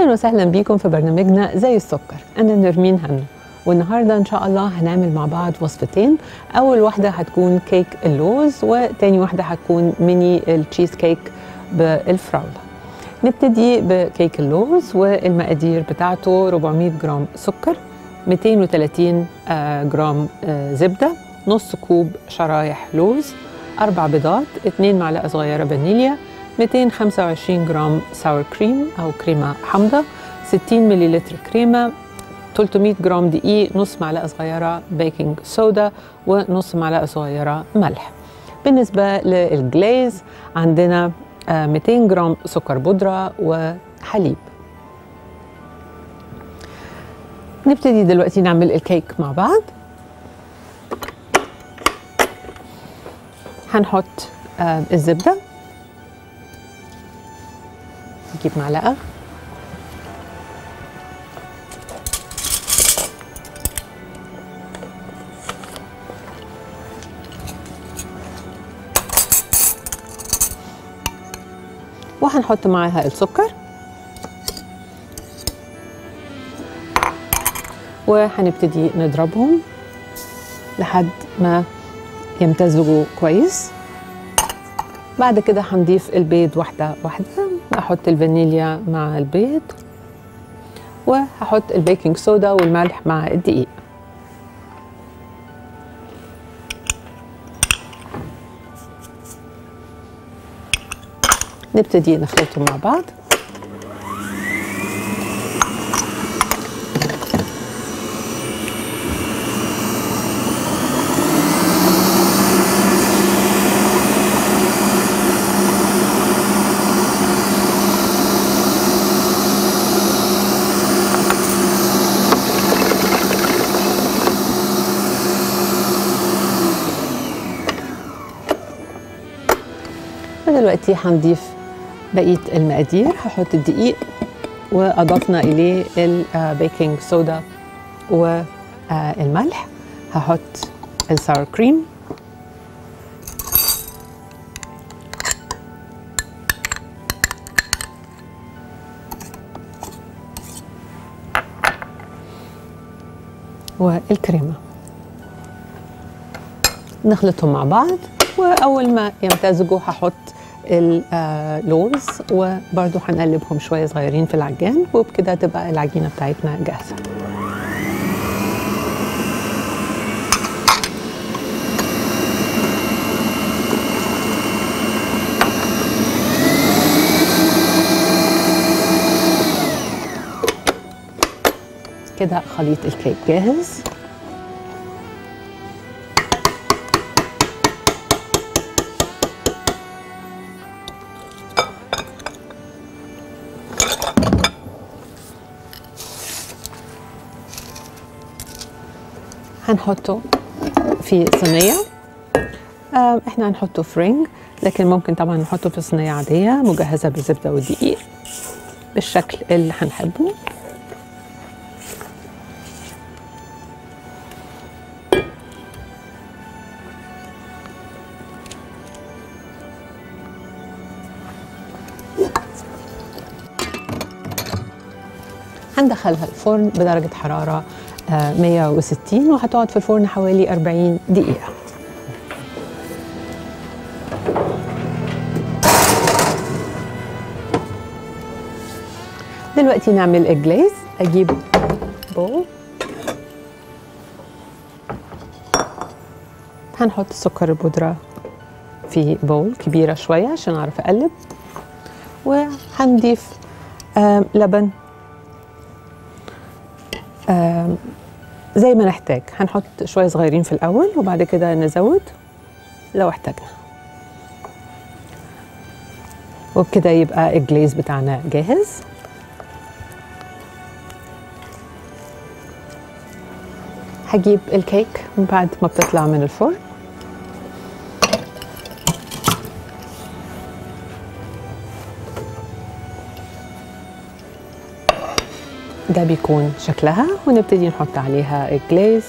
اهلا وسهلا بيكم في برنامجنا زي السكر انا نرمين هنا والنهارده ان شاء الله هنعمل مع بعض وصفتين اول واحده هتكون كيك اللوز وتاني واحده هتكون ميني التشيز كيك بالفراوله نبتدي بكيك اللوز والمقادير بتاعته 400 جرام سكر 230 آه، جرام آه، زبده نص كوب شرايح لوز أربع بيضات 2 معلقة صغيرة فانيليا 225 جرام ساور كريم أو كريمة حامضة 60 مليلتر كريمة 300 جرام دقيق نص معلقة صغيرة بيكنج صودا ونص معلقة صغيرة ملح بالنسبة للجليز عندنا آه، 200 جرام سكر بودرة وحليب نبتدي دلوقتي نعمل الكيك مع بعض هنحط آه، الزبدة نجيب معلقة وهنحط معاها السكر وهنبتدي نضربهم لحد ما يمتزجوا كويس بعد كده هنضيف البيض واحدة واحدة أحط الفانيليا مع البيض وهحط البيكنج صودا والملح مع الدقيق نبتدي نخلطهم مع بعض ودلوقتي هنضيف بقية المقادير هحط الدقيق وأضفنا إليه البيكنج صودا والملح هحط الساور كريم والكريمة نخلطهم مع بعض وأول ما يمتزجوا هحط اللوز وبرضو هنقلبهم شوية صغيرين في العجان وبكده تبقى العجينة بتاعتنا جاهزة كده خليط الكيك جاهز هنحطه في صينية آه، احنا هنحطه في رينج لكن ممكن طبعا نحطه في صينية عادية مجهزة بالزبدة والدقيق بالشكل اللي هنحبه هندخلها الفرن بدرجة حرارة آه، 160 وهتقعد في الفرن حوالي 40 دقيقة دلوقتي نعمل الجليز اجيب بول هنحط السكر البودرة في بول كبيرة شوية عشان أعرف أقلب وهنضيف آم، لبن آم، زي ما نحتاج هنحط شوية صغيرين في الأول وبعد كده نزود لو احتاجنا وبكده يبقى الجليز بتاعنا جاهز هجيب الكيك بعد ما بتطلع من الفرن ده بيكون شكلها ونبتدي نحط عليها الجليز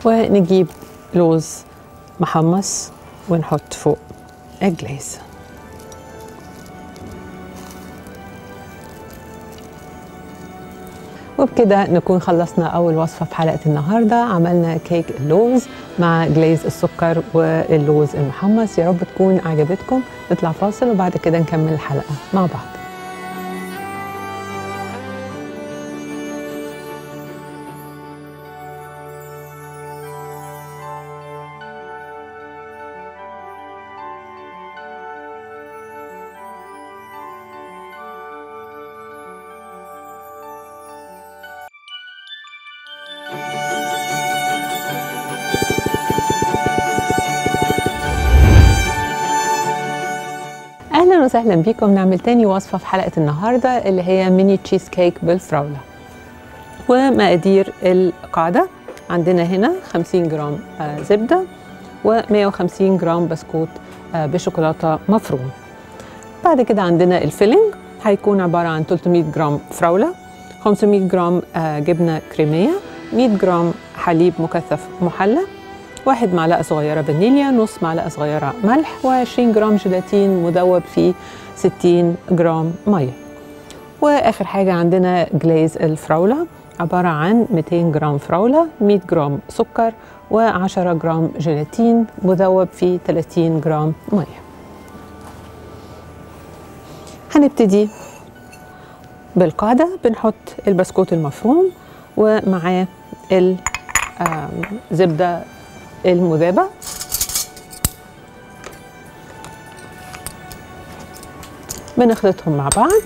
ونجيب لوز محمص ونحط فوق الجليز وبكده نكون خلصنا أول وصفة في حلقة النهاردة عملنا كيك اللوز مع جليز السكر واللوز المحمص يا رب تكون عجبتكم نطلع فاصل وبعد كده نكمل الحلقة مع بعض اهلا وسهلا بيكم نعمل تاني وصفه في حلقه النهارده اللي هي ميني تشيز كيك بالفراوله ومقادير القاعده عندنا هنا 50 جرام آه، زبده و150 جرام بسكوت آه، بشوكولاته مفروم بعد كده عندنا الفيلينج هيكون عباره عن 300 جرام فراوله 500 جرام آه، جبنه كريميه 100 جرام حليب مكثف محلى واحد معلقة صغيرة فانيليا نص معلقة صغيرة ملح و20 جرام جيلاتين مذوب في 60 جرام مية وآخر حاجة عندنا جليز الفراولة عبارة عن 200 جرام فراولة 100 جرام سكر و10 جرام جيلاتين مذوب في 30 جرام مية هنبتدي بالقاعدة بنحط البسكوت المفروم ومعاه الزبدة المذابة بنخلطهم مع بعض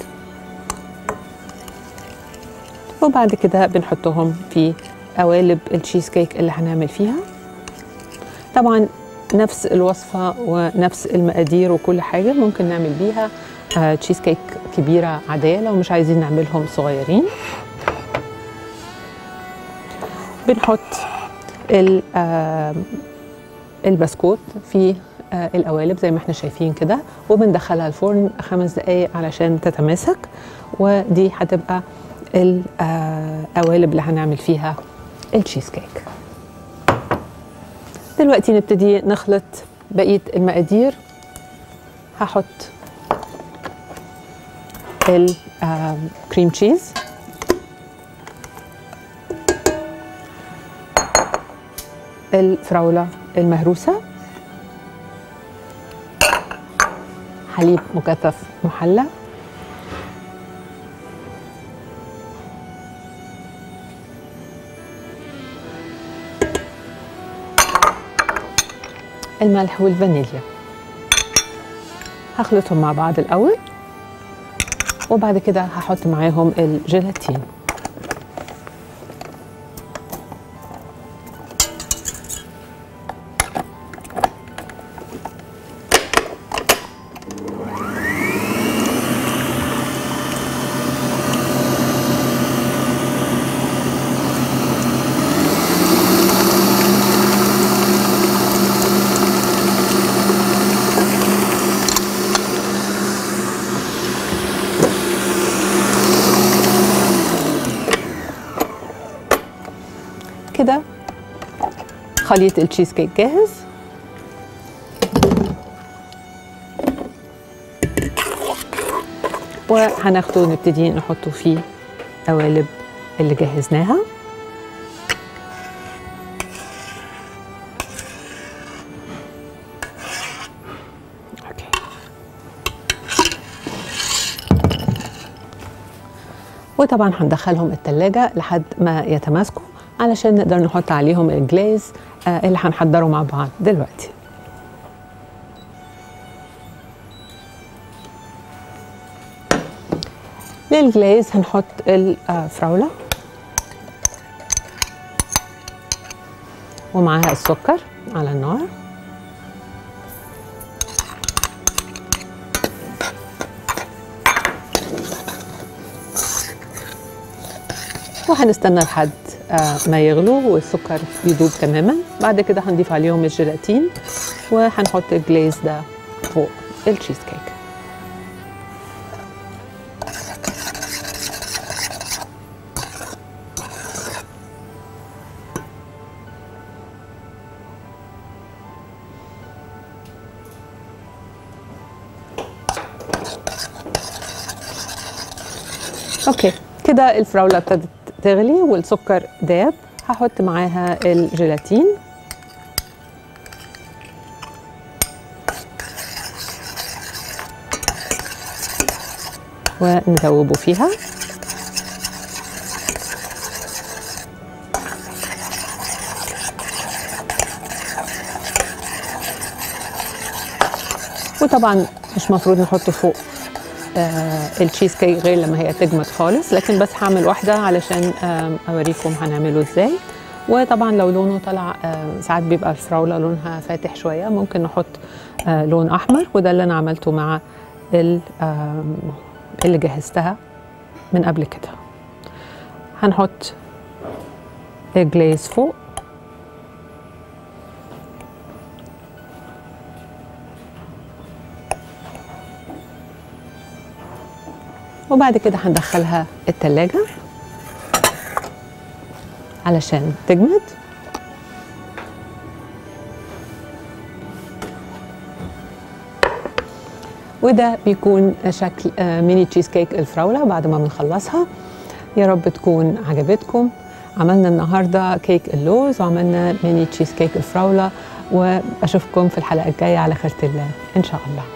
وبعد كده بنحطهم في قوالب التشيز كيك اللي هنعمل فيها طبعا نفس الوصفة ونفس المقادير وكل حاجة ممكن نعمل بيها آه تشيز كيك كبيرة عادية لو مش عايزين نعملهم صغيرين بنحط ال- آه، البسكوت في آه، القوالب زي ما احنا شايفين كده وبندخلها الفرن خمس دقايق علشان تتماسك ودي هتبقى القوالب اللي هنعمل فيها التشيز كيك دلوقتي نبتدي نخلط بقية المقادير هحط الكريم تشيز الفراولة المهروسة حليب مكثف محلى الملح والفانيليا هخلطهم مع بعض الأول وبعد كده هحط معاهم الجيلاتين كده خليط التشيز كيك جاهز وهناخده نبتدي نحطه في قوالب اللي جهزناها أوكي. وطبعا هندخلهم التلاجة لحد ما يتماسكوا علشان نقدر نحط عليهم الجليز آه، اللي هنحضره مع بعض دلوقتي للجليز هنحط الفراولة ومعاها السكر على النار وهنستنى لحد آه، ما يغلوا والسكر يدوب تماما بعد كده هنضيف عليهم الجيلاتين وهنحط الجليز ده فوق التشيز كيك اوكي كده الفراوله ابتدت تغلي والسكر داب هحط معاها الجيلاتين وندوبه فيها وطبعا مش مفروض نحطه فوق آه التشيز كيك غير لما هي تجمد خالص لكن بس هعمل واحده علشان آه اوريكم هنعمله ازاي وطبعا لو لونه طلع آه ساعات بيبقى الفراوله لونها فاتح شويه ممكن نحط آه لون احمر وده اللي انا عملته مع اللي جهزتها من قبل كده هنحط الجليز فوق وبعد كده هندخلها التلاجة علشان تجمد وده بيكون شكل ميني تشيز كيك الفراولة بعد ما بنخلصها يا رب تكون عجبتكم عملنا النهاردة كيك اللوز وعملنا ميني تشيز كيك الفراولة وأشوفكم في الحلقة الجاية على خيرة الله إن شاء الله